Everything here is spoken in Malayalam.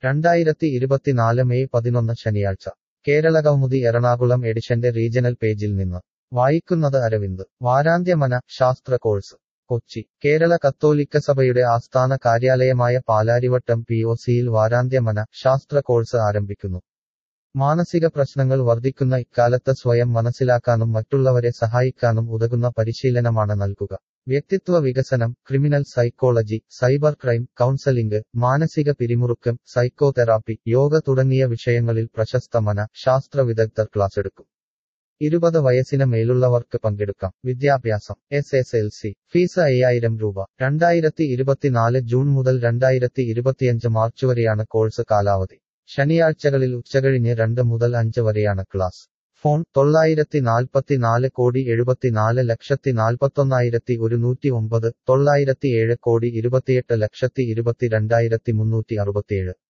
രണ്ടായിരത്തി ഇരുപത്തിനാല് മെയ് പതിനൊന്ന് ശനിയാഴ്ച കേരള കൗമുദി എറണാകുളം എഡിഷന്റെ റീജണൽ പേജിൽ നിന്ന് വായിക്കുന്നത് അരവിന്ദ് വാരാന്ത്യമന ശാസ്ത്ര കോഴ്സ് കൊച്ചി കേരള കത്തോലിക്ക സഭയുടെ ആസ്ഥാന കാര്യാലയമായ പാലാരിവട്ടം പി ഒ സിയിൽ വാരാന്ത്യമന ശാസ്ത്ര കോഴ്സ് ആരംഭിക്കുന്നു മാനസിക പ്രശ്നങ്ങൾ വർദ്ധിക്കുന്ന ഇക്കാലത്ത് സ്വയം മനസ്സിലാക്കാനും മറ്റുള്ളവരെ സഹായിക്കാനും ഉതകുന്ന പരിശീലനമാണ് നൽകുക വ്യക്തിത്വ വികസനം criminal psychology cyber crime counselling മാനസിക പിരിമുറുക്കം സൈക്കോതെറാപ്പി യോഗ തുടങ്ങിയ വിഷയങ്ങളിൽ പ്രശസ്ത മന ശാസ്ത്ര വിദഗ്ധർ ക്ലാസ്സെടുക്കും ഇരുപത് വയസ്സിന് മേലുള്ളവർക്ക് പങ്കെടുക്കാം വിദ്യാഭ്യാസം S S L C fees അയ്യായിരം രൂപ രണ്ടായിരത്തി ഇരുപത്തിനാല് ജൂൺ മുതൽ രണ്ടായിരത്തി ഇരുപത്തിയഞ്ച് മാർച്ച് വരെയാണ് കോഴ്സ് കാലാവധി ശനിയാഴ്ചകളിൽ ഉച്ചകഴിഞ്ഞ് രണ്ട് മുതൽ അഞ്ച് വരെയാണ് ക്ലാസ് ഫോൺ തൊള്ളായിരത്തി നാൽപ്പത്തിനാല് കോടി എഴുപത്തിനാല് ലക്ഷത്തി നാൽപ്പത്തൊന്നായിരത്തി ഒരുന്നൂറ്റി ഒമ്പത് തൊള്ളായിരത്തി ഏഴ് കോടി ഇരുപത്തിയെട്ട് ലക്ഷത്തി ഇരുപത്തിരണ്ടായിരത്തി മുന്നൂറ്റി അറുപത്തിയേഴ്